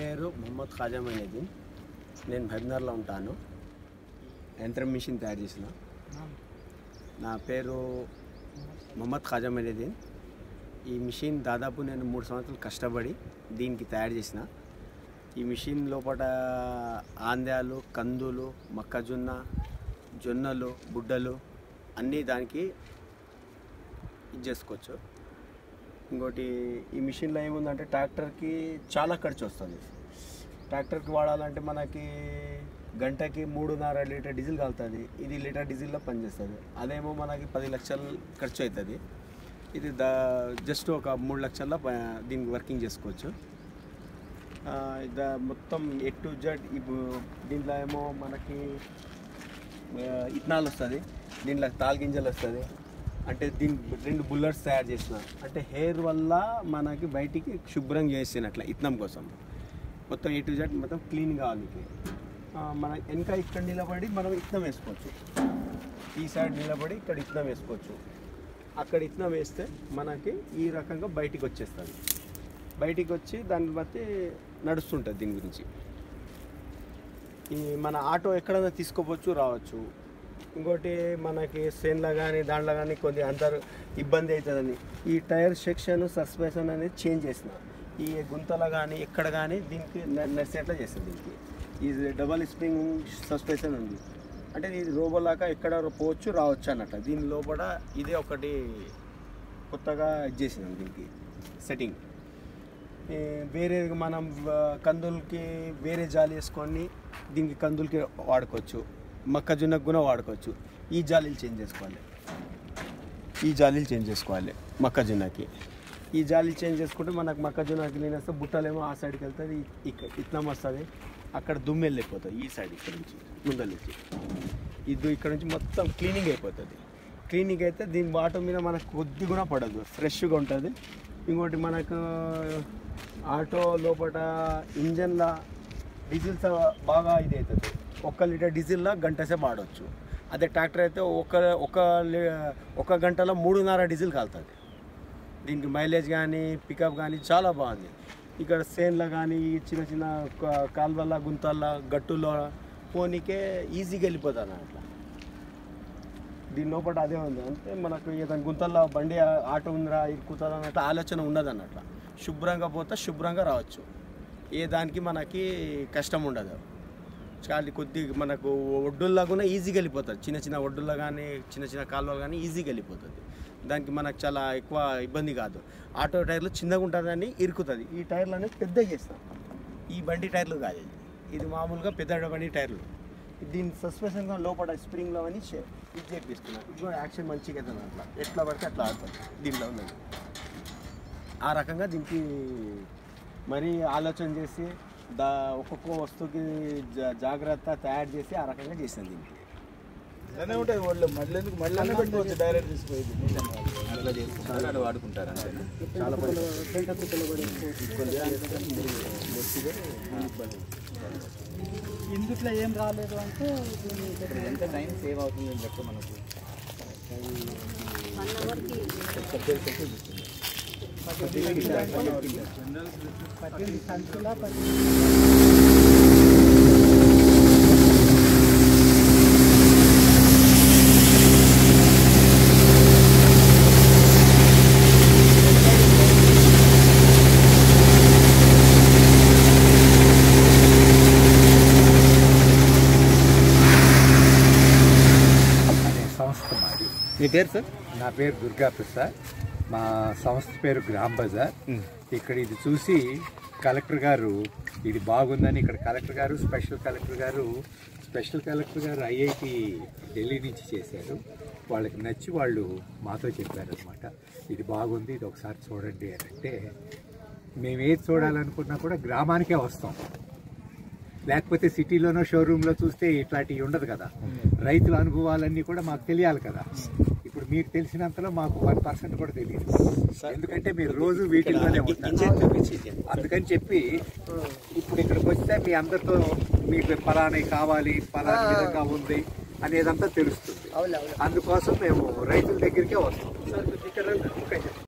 పేరు మొహమ్మద్ ఖాజా మైనుద్దీన్ నేను భైబ్నర్లో ఉంటాను యంత్రం మిషన్ తయారు చేసిన నా పేరు మొహమ్మద్ ఖాజా మైనుద్దీన్ ఈ మిషన్ దాదాపు నేను మూడు సంవత్సరాలు కష్టపడి దీనికి తయారు చేసిన ఈ మిషన్ లోపల ఆంద్యాలు కందులు మొక్కజొన్న జొన్నలు బుడ్డలు అన్నీ దానికి ఇది చేసుకోవచ్చు ఇంకోటి ఈ మిషన్లో ఏముందంటే ట్రాక్టర్కి చాలా ఖర్చు వస్తుంది ట్రాక్టర్కి వాడాలంటే మనకి గంటకి మూడున్నర లీటర్ డీజిల్ కలుతుంది ఇది లీటర్ డీజిల్లో పనిచేస్తుంది అదేమో మనకి పది లక్షలు ఖర్చు అవుతుంది ఇది దా జస్ట్ ఒక మూడు లక్షల్లో ప- దీనికి వర్కింగ్ చేసుకోవచ్చు ఆ, దా మొత్తం ఎట్ టు జెడ్ ఇప్పుడు దీంట్లో ఏమో మనకి ఆ, ఇథనాల్ వస్తుంది దీంట్లో తాల్గింజలు వస్తుంది అంటే దీని రెండు బుల్లర్స్ తయారు చేసిన అంటే హెయిర్ వల్ల మనకి బయటికి శుభ్రం చేసినట్ల ఇత్నం కోసం మొత్తం ఏ టు జెడ్ మొత్తం క్లీన్ కావాలి ఆ, మన వెనక ఇక్కడ నిలబడి మనం ఇత్నం వేసుకోవచ్చు ఈ సైడ్ నిలబడి ఇక్కడ ఇత్నం వేసుకోవచ్చు అక్కడ ఇత్నం వేస్తే మనకి ఈ రకంగా బయటికి వచ్చేస్తుంది బయటికి వచ్చి దాన్ని బట్టి నడుస్తుంటుంది దీని గురించి ఈ మన ఆటో ఎక్కడైనా తీసుకోవచ్చు రావచ్చు ఇంకోటి మనకి సేన్లో కానీ దాంట్లో కానీ కొద్ది అంతర్ ఇబ్బంది అవుతుందని ఈ టైర్ సెక్షన్ సస్పెన్షన్ అనేది చేంజ్ చేసిన ఈ గుంతలో కానీ ఎక్కడ కానీ దీనికి న- నడిచేట్లా చేస్తుంది దీనికి ఇది డబల్ స్ప్రింగ్ సస్పెన్షన్ ఉంది అంటే ఇది రోబోలాగా ఎక్కడ పోవచ్చు రావచ్చు అన్నట్టు దీని లోపల ఇదే ఒకటి కొత్తగా ఇది చేసినాం దీనికి సెట్టింగ్ ఈ వేరే మనం ఆ, కందులకి వేరే జాలి వేసుకొని దీనికి కందులకి వాడుకోవచ్చు మొక్కజొన్నకు కూడా వాడుకోవచ్చు ఈ జాలీలు చేంజ్ చేసుకోవాలి ఈ జాలీలు చేంజ్ చేసుకోవాలి మొక్కజొన్నకి ఈ జాలి చేంజ్ చేసుకుంటే మనకు మొక్కజొన్నకి నేనేస్తే బుట్టలేమో ఆ సైడ్కి వెళ్తుంది ఇక్కడ ఇట్నం వస్తుంది అక్కడ దుమ్ము వెళ్ళిపోతుంది ఈ సైడ్ ఇక్కడ నుంచి ముందర నుంచి ఇది ఇక్కడ నుంచి మొత్తం క్లీనింగ్ అయిపోతుంది క్లీనింగ్ అయితే దీని వాటర్ మీద మనకు కొద్ది కూడా పడదు ఫ్రెష్గా ఉంటుంది ఇంకోటి మనకు ఆటో లోపల ఇంజన్ల డీజిల్ స- బాగా ఇది అవుతుంది ఒక్క లీటర్ డీజిల్లో గంట సేపు ఆడవచ్చు అదే ట్రాక్టర్ అయితే ఒక ఒక లీ- ఒక గంటలో మూడున్నర డీజిల్ కాలుతుంది దీనికి మైలేజ్ కానీ పికప్ కానీ చాలా బాగుంది ఇక్కడ సేన్లో కానీ చిన్న చిన్న క- కాల్వల గుంతల గట్టులో పోనీకే ఈజీగా వెళ్ళిపోతాను అట్లా దీని లోపల అదే ఉంది అంటే మనకు ఏదైనా గుంతల్లో బండి ఆ- ఆటో ఉందిరా ఇరుకుతుందా అన్నట్టు ఆలోచన ఉండదు అన్నట్ల శుభ్రంగా పోతే శుభ్రంగా రావచ్చు ఏ దానికి మనకి కష్టం ఉండదు చాలా కొద్ది మనకు ఒడ్డుల్లో కూడా ఈజీగా వెళ్ళిపోతుంది చిన్న చిన్న ఒడ్డుల్లో కానీ చిన్న చిన్న కాలువలు కానీ ఈజీగా వెళ్ళిపోతుంది దానికి మనకు చాలా ఎక్కువ ఇబ్బంది కాదు ఆటో టైర్లు చిన్నగా ఉంటుందని ఇరుకుతుంది ఈ టైర్లు అనేది పెద్దగా చేస్తాం ఈ బండి టైర్లు కాదు ఇది ఇది మామూలుగా పెద్ద బండి టైర్లు దీని సస్పెన్షన్ లోపల స్ప్రింగ్లో అని చే- ఇది చేపిస్తున్నాను ఇది కూడా యాక్షన్ మంచిగా అవుతుంది అట్లా ఎట్లా పడితే అట్లా ఆడుతుంది దీనిలో ఉన్నది ఆ రకంగా దీనికి మరీ ఆలోచన చేసి దా ఒక్కొక్క వస్తువుకి జా- జాగ్రత్త తయారు చేసి ఆ రకంగా చేసింది దీనికి ఇలానే ఉంటుంది వాళ్ళు మళ్ళీ ఎందుకు మళ్ళీ అన్న పెట్టుకోవచ్చు డైరెక్ట్ తీసుకుపోయి మిషన్ వాళ్ళు. అట్లా చేసుకుంటారు అట్లా వాడుకుంటారు అంతే చాలా పని ఇందుట్లో ఏం రాలేదు అంటే దీన్ని ఇప్పుడు ఎంత టైం సేవ్ అవుతుంది అని చెప్పి మనకు పద్దెనిమిది సంచుల పది అనే సంస్థ మాది మీ పేరు సార్ నా పేరు దుర్గా ప్రసాద్ మా సంస్థ పేరు గ్రామ్ బజార్ ఇక్కడ ఇది చూసి కలెక్టర్ గారు ఇది బాగుందని ఇక్కడ కలెక్టర్ గారు స్పెషల్ కలెక్టర్ గారు స్పెషల్ కలెక్టర్ గారు ఐఐటి ఢిల్లీ నుంచి చేశారు వాళ్ళకి నచ్చి వాళ్ళు మాతో చెప్పారనమాట ఇది బాగుంది ఇది ఒకసారి చూడండి అని అంటే మేము ఏది చూడాలనుకున్నా కూడా గ్రామానికే వస్తాం లేకపోతే సిటీలోనో షోరూంలో చూస్తే ఇట్లాంటివి ఉండదు కదా రైతుల అనుభవాలన్నీ కూడా మాకు తెలియాలి కదా ఇప్పుడు మీకు తెలిసినంతలో మాకు వన్ పర్సెంట్ కూడా తెలియదు ఎందుకంటే మీరు రోజు వీటిల్లోనే ఉంటారు అందుకని చెప్పి ఇప్పుడు ఇక్కడికి వస్తే మీ అందరితో మీకు ఫలానా కావాలి ఫలానా విధంగా ఉంది అనేదంతా తెలుస్తుంది అందుకోసం మేము రైతుల దగ్గరికే వస్తాం